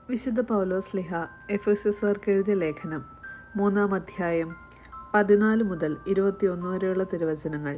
വിശുദ്ധ പൗലോസ് ലിഹ എഫോസർക്ക് എഴുതിയ ലേഖനം മൂന്നാം അധ്യായം പതിനാല് മുതൽ ഇരുപത്തിയൊന്ന് വരെയുള്ള തിരുവചനങ്ങൾ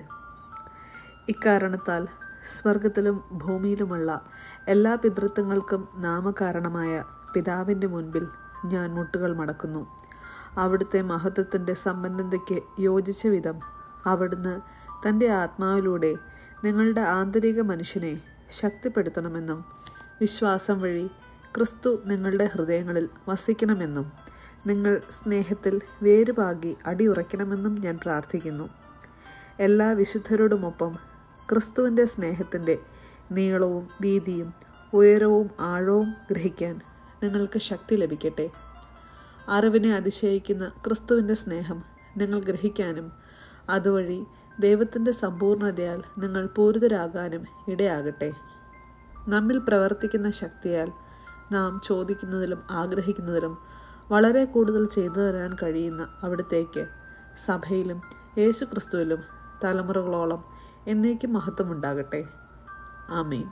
ഇക്കാരണത്താൽ സ്വർഗത്തിലും ഭൂമിയിലുമുള്ള എല്ലാ പിതൃത്വങ്ങൾക്കും നാമകാരണമായ പിതാവിൻ്റെ മുൻപിൽ ഞാൻ മുട്ടുകൾ മടക്കുന്നു അവിടുത്തെ മഹത്വത്തിൻ്റെ സമ്പന്നതയ്ക്ക് യോജിച്ച വിധം അവിടുന്ന് തൻ്റെ ആത്മാവിലൂടെ നിങ്ങളുടെ ആന്തരിക മനുഷ്യനെ ശക്തിപ്പെടുത്തണമെന്നും വിശ്വാസം വഴി ക്രിസ്തു നിങ്ങളുടെ ഹൃദയങ്ങളിൽ വസിക്കണമെന്നും നിങ്ങൾ സ്നേഹത്തിൽ വേരുപാകി അടിയുറയ്ക്കണമെന്നും ഞാൻ പ്രാർത്ഥിക്കുന്നു എല്ലാ വിശുദ്ധരോടുമൊപ്പം ക്രിസ്തുവിൻ്റെ സ്നേഹത്തിൻ്റെ നീളവും വീതിയും ഉയരവും ആഴവും ഗ്രഹിക്കാൻ നിങ്ങൾക്ക് ശക്തി ലഭിക്കട്ടെ അറിവിനെ അതിശയിക്കുന്ന ക്രിസ്തുവിൻ്റെ സ്നേഹം നിങ്ങൾ ഗ്രഹിക്കാനും അതുവഴി ദൈവത്തിൻ്റെ സമ്പൂർണതയാൽ നിങ്ങൾ പൂരിതരാകാനും ഇടയാകട്ടെ നമ്മിൽ പ്രവർത്തിക്കുന്ന ശക്തിയാൽ നാം ചോദിക്കുന്നതിലും ആഗ്രഹിക്കുന്നതിലും വളരെ കൂടുതൽ ചെയ്തു തരാൻ കഴിയുന്ന അവിടത്തേക്ക് സഭയിലും യേശു ക്രിസ്തുവിലും തലമുറകളോളം എന്നേക്കും മഹത്വമുണ്ടാകട്ടെ ആമീൻ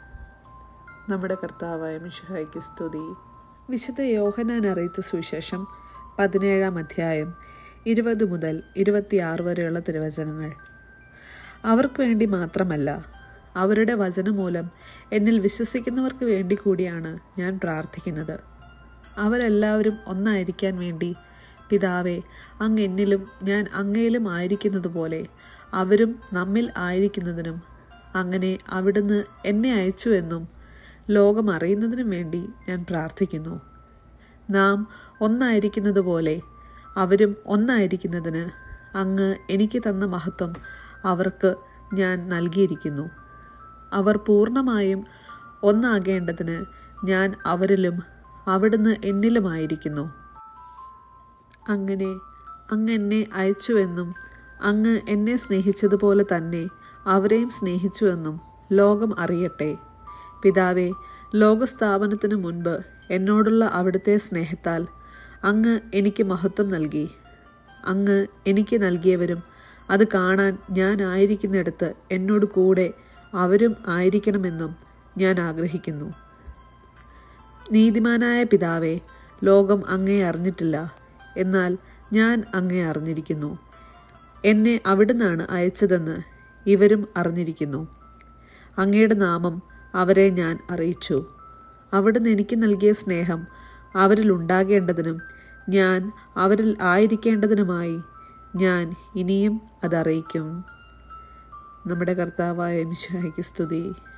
നമ്മുടെ കർത്താവായ മിഷഹായ്ക്ക് സ്തുതി വിശുദ്ധ യോഹനാൻ അറിയിച്ച സുവിശേഷം പതിനേഴാം അധ്യായം ഇരുപത് മുതൽ ഇരുപത്തിയാറ് വരെയുള്ള തിരുവചനങ്ങൾ അവർക്ക് വേണ്ടി മാത്രമല്ല അവരുടെ വചനം മൂലം എന്നിൽ വിശ്വസിക്കുന്നവർക്ക് വേണ്ടി കൂടിയാണ് ഞാൻ പ്രാർത്ഥിക്കുന്നത് അവരെല്ലാവരും ഒന്നായിരിക്കാൻ വേണ്ടി പിതാവെ അങ്ങ് എന്നിലും ഞാൻ അങ്ങയിലും ആയിരിക്കുന്നത് പോലെ അവരും നമ്മിൽ ആയിരിക്കുന്നതിനും അങ്ങനെ അവിടുന്ന് എന്നെ അയച്ചു എന്നും ലോകം അറിയുന്നതിനും വേണ്ടി ഞാൻ പ്രാർത്ഥിക്കുന്നു നാം ഒന്നായിരിക്കുന്നത് പോലെ അവരും ഒന്നായിരിക്കുന്നതിന് അങ്ങ് എനിക്ക് തന്ന മഹത്വം അവർക്ക് ഞാൻ നൽകിയിരിക്കുന്നു അവർ പൂർണ്ണമായും ഒന്നാകേണ്ടതിന് ഞാൻ അവരിലും അവിടുന്ന് എന്നിലുമായിരിക്കുന്നു അങ്ങനെ അങ്ങ് എന്നെ അയച്ചുവെന്നും അങ്ങ് എന്നെ സ്നേഹിച്ചതുപോലെ തന്നെ അവരെയും സ്നേഹിച്ചുവെന്നും ലോകം അറിയട്ടെ പിതാവെ ലോകസ്ഥാപനത്തിനു മുൻപ് എന്നോടുള്ള അവിടുത്തെ സ്നേഹത്താൽ അങ്ങ് എനിക്ക് മഹത്വം നൽകി അങ്ങ് എനിക്ക് നൽകിയവരും അത് കാണാൻ ഞാൻ ആയിരിക്കുന്നിടത്ത് എന്നോട് കൂടെ അവരും ആയിരിക്കണമെന്നും ഞാൻ ആഗ്രഹിക്കുന്നു നീതിമാനായ പിതാവെ ലോകം അങ്ങേ അറിഞ്ഞിട്ടില്ല എന്നാൽ ഞാൻ അങ്ങേ അറിഞ്ഞിരിക്കുന്നു എന്നെ അവിടുന്നാണ് അയച്ചതെന്ന് ഇവരും അറിഞ്ഞിരിക്കുന്നു അങ്ങയുടെ നാമം അവരെ ഞാൻ അറിയിച്ചു അവിടുന്ന് എനിക്ക് നൽകിയ സ്നേഹം അവരിൽ ഉണ്ടാകേണ്ടതിനും ഞാൻ അവരിൽ ആയിരിക്കേണ്ടതിനുമായി ഞാൻ ഇനിയും അതറിയിക്കും നമ്മുടെ കർത്താവായ മിശാഹിക്ക് സ്തുതി